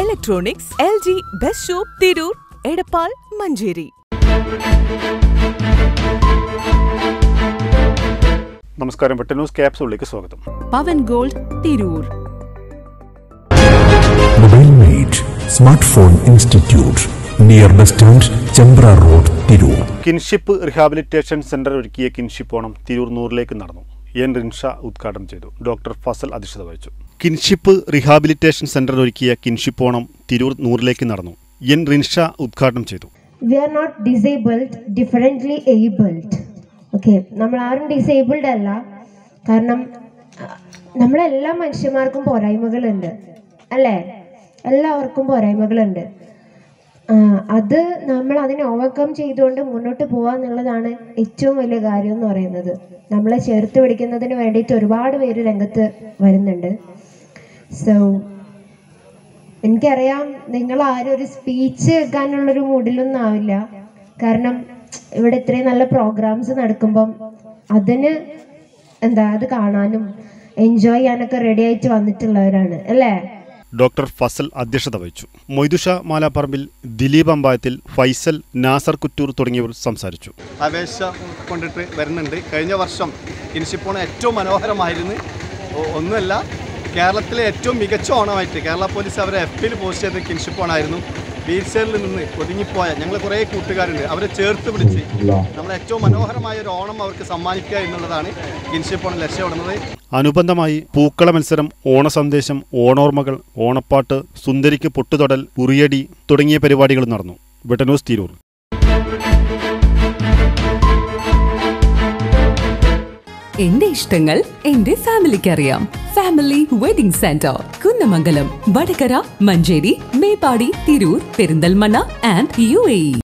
electronics L G best shop Tirur Edappal Manjeri നമസ്കാരം വെട്ട news ക്യാപ്സൂളിലേക്ക് സ്വാഗതം Pavan gold Tirur mobile mate smart phone institute near bus stand Chembra road Tirur kinship rehabilitation centre ഒരുക്കിയ kinship Onam Tirur നൂറിലേക്ക് നടന്നു എൻ റിൻഷ ഉദ്ഘാടനം ചെയ്തു ഡോക്ടർ ഫസൽ അധ്യക്ഷത വഹിച്ചു കിൻഷിപ്പ് റിഹാബിലിറ്റേഷൻ സെന്റർ ഒരുക്കിയ കിൻഷിപ്പ് ഓണം തിരൂർ നൂറിലേക്ക് നടന്നു എൻ റിൻഷ ഉദ്ഘാടനം ചെയ്തു we are not disabled differently abled okay നമ്മൾ ആരും ഡിസേബിൾഡ് അല്ല കാരണം അഹ്, നമ്മളെല്ലാ മനുഷ്യന്മാർക്കും പോരായ്മകളുണ്ട് അല്ലേ എല്ലാവർക്കും പോരായ്മകളുണ്ട് ആ, അത് നമ്മൾ അതിനെ ഓവർകം ചെയ്തുകൊണ്ട് മുന്നോട്ട് പോവുക എന്നുള്ളതാണ് ഏറ്റവും വലിയ കാര്യം എന്ന് പറയുന്നത് നമ്മളെ ചേർത്ത് പിടിക്കുന്നതിന് വേണ്ടിയിട്ട് ഒരുപാട് പേര് രംഗത്ത് വരുന്നുണ്ട് സോ എനിക്കറിയാം നിങ്ങൾ ആരും ഒരു സ്പീച്ച് കേൾക്കാനുള്ളൊരു മൂഡിലൊന്നും ആവില്ല കാരണം ഇവിടെ ഇത്രയും നല്ല പ്രോഗ്രാംസ് നടക്കുമ്പം അതിന് എന്താ അത് കാണാനും എൻജോയ് ചെയ്യാനൊക്കെ റെഡി ആയിട്ട് വന്നിട്ടുള്ളവരാണ് അല്ലേ ഡോക്ടർ ഫസൽ അധ്യക്ഷത വഹിച്ചു മൊയ്തുഷ മാലാപ്പറമ്പിൽ ദിലീപ് അമ്പായത്തിൽ ഫൈസൽ നാസർ കുറ്റൂർ തുടങ്ങിയവർ സംസാരിച്ചു അപേക്ഷ കൊണ്ടിട്ട് വരുന്നുണ്ട് കഴിഞ്ഞ വർഷം കിൻഷിപ്പോണ് ഏറ്റവും മനോഹരമായിരുന്നു ഒ- ഒന്നുമല്ല കേരളത്തിലെ ഏറ്റവും മികച്ച ഓണമായിട്ട് കേരള പോലീസ് അവരെ എഫ് പിയിൽ പോസ്റ്റ് ചെയ്ത കിൻഷിപ്പോണായിരുന്നു വീൽചെയറിൽ നിന്ന് ഒതുങ്ങിപ്പോയ ഞങ്ങൾ കുറേ കൂട്ടുകാരുണ്ട് അവരെ ചേർത്ത് പിടിച്ച് നമ്മൾ ഏറ്റവും മനോഹരമായ ഒരു ഓണം അവർക്ക് സമ്മാനിക്കുക എന്നുള്ളതാണ് കിൻഷിപ്പോൺ ലക്ഷ്യമിടുന്നത് അനുബന്ധമായി പൂക്കള മത്സരം ഓണസന്ദേശം ഓണോർമ്മകൾ ഓണപ്പാട്ട് സുന്ദരിക്ക് പൊട്ടുതൊടൽ ഉറിയടി തുടങ്ങിയ പരിപാടികൾ നടന്നു വെട്ടന്യൂസ് തിരൂർ എന്റെ ഇഷ്ടങ്ങൾ എന്റെ ഫാമിലിക്ക് അറിയാം family wedding centre Kunnamangalam Vadakara Manjeri Meppadi Tirur Perinthalmanna and U A